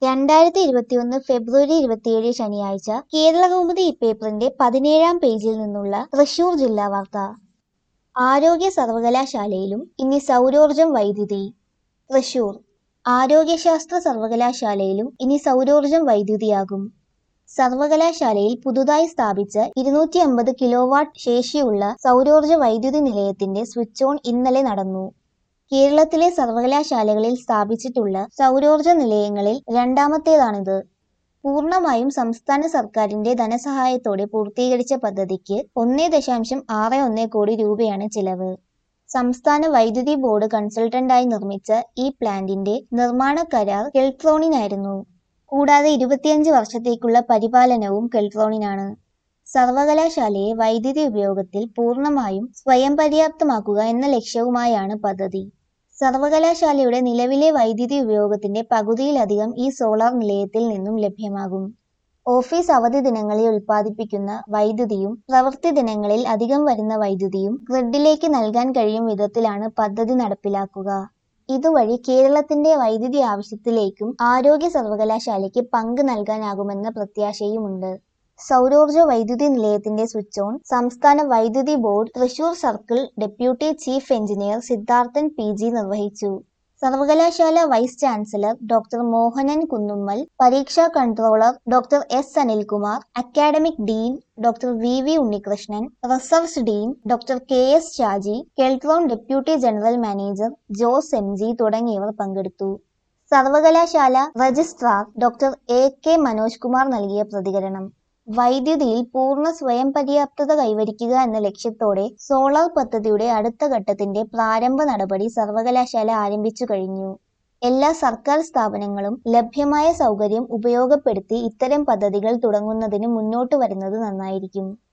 രണ്ടായിരത്തി ഇരുപത്തിയൊന്ന് ഫെബ്രുവരി ഇരുപത്തിയേഴ് ശനിയാഴ്ച കേരളകൗമുദി പേപ്പറിന്റെ പതിനേഴാം പേജിൽ നിന്നുള്ള തൃശൂർ ജില്ലാ വാർത്ത ആരോഗ്യ സർവകലാശാലയിലും ഇനി സൗരോർജം വൈദ്യുതി തൃശൂർ ആരോഗ്യശാസ്ത്ര സർവകലാശാലയിലും ഇനി സൗരോർജം വൈദ്യുതിയാകും സർവകലാശാലയിൽ പുതുതായി സ്ഥാപിച്ച ഇരുന്നൂറ്റി അമ്പത് കിലോവാട്ട് ശേഷിയുള്ള സൗരോർജ വൈദ്യുതി നിലയത്തിന്റെ സ്വിച്ച് ഓൺ ഇന്നലെ നടന്നു കേരളത്തിലെ സർവകലാശാലകളിൽ സ്ഥാപിച്ചിട്ടുള്ള സൗരോർജ നിലയങ്ങളിൽ രണ്ടാമത്തേതാണിത് പൂർണ്ണമായും സംസ്ഥാന സർക്കാരിന്റെ ധനസഹായത്തോടെ പൂർത്തീകരിച്ച പദ്ധതിക്ക് ഒന്നേ ദശാംശം ആറ് ഒന്ന് കോടി രൂപയാണ് ചിലവ് സംസ്ഥാന വൈദ്യുതി ബോർഡ് കൺസൾട്ടന്റായി നിർമ്മിച്ച ഈ പ്ലാന്റിന്റെ നിർമ്മാണ കരാർ കെൽട്രോണിനായിരുന്നു കൂടാതെ ഇരുപത്തിയഞ്ച് വർഷത്തേക്കുള്ള പരിപാലനവും കെൽട്രോണിനാണ് സർവകലാശാലയെ വൈദ്യുതി ഉപയോഗത്തിൽ പൂർണ്ണമായും സ്വയം പര്യാപ്തമാക്കുക എന്ന ലക്ഷ്യവുമായാണ് പദ്ധതി സർവകലാശാലയുടെ നിലവിലെ വൈദ്യുതി ഉപയോഗത്തിന്റെ പകുതിയിലധികം ഈ സോളാർ നിലയത്തിൽ നിന്നും ലഭ്യമാകും ഓഫീസ് അവധി ദിനങ്ങളിൽ ഉൽപ്പാദിപ്പിക്കുന്ന വൈദ്യുതിയും പ്രവൃത്തി ദിനങ്ങളിൽ അധികം വരുന്ന വൈദ്യുതിയും ഗ്രിഡിലേക്ക് നൽകാൻ കഴിയും വിധത്തിലാണ് പദ്ധതി നടപ്പിലാക്കുക ഇതുവഴി കേരളത്തിന്റെ വൈദ്യുതി ആവശ്യത്തിലേക്കും ആരോഗ്യ സർവകലാശാലയ്ക്ക് പങ്ക് നൽകാനാകുമെന്ന പ്രത്യാശയുമുണ്ട് സൗരോർജ വൈദ്യുതി നിലയത്തിന്റെ സ്വിച്ച് ഓൺ സംസ്ഥാന വൈദ്യുതി board Thrissur circle deputy chief engineer Siddharthan P G നിർവഹിച്ചു സർവകലാശാല vice chancellor doctor Mohanan Kunnummal പരീക്ഷാ controller doctor S Anilkumar academic dean doctor V V Unnikrishnan research dean doctor K S Shaji Keltron deputy general manager Jose M G തുടങ്ങിയവർ പങ്കെടുത്തു സർവകലാശാല registrar doctor A K Manoj Kumar നൽകിയ പ്രതികരണം വൈദ്യുതിയിൽ പൂർണ്ണ സ്വയം പര്യാപ്തത കൈവരിക്കുക എന്ന ലക്ഷ്യത്തോടെ സോളാർ പദ്ധതിയുടെ അടുത്ത ഘട്ടത്തിന്റെ പ്രാരംഭ നടപടി സർവകലാശാല ആരംഭിച്ചു കഴിഞ്ഞു എല്ലാ സർക്കാർ സ്ഥാപനങ്ങളും ലഭ്യമായ സൗകര്യം ഉപയോഗപ്പെടുത്തി ഇത്തരം പദ്ധതികൾ തുടങ്ങുന്നതിന് മുന്നോട്ട് വരുന്നത് നന്നായിരിക്കും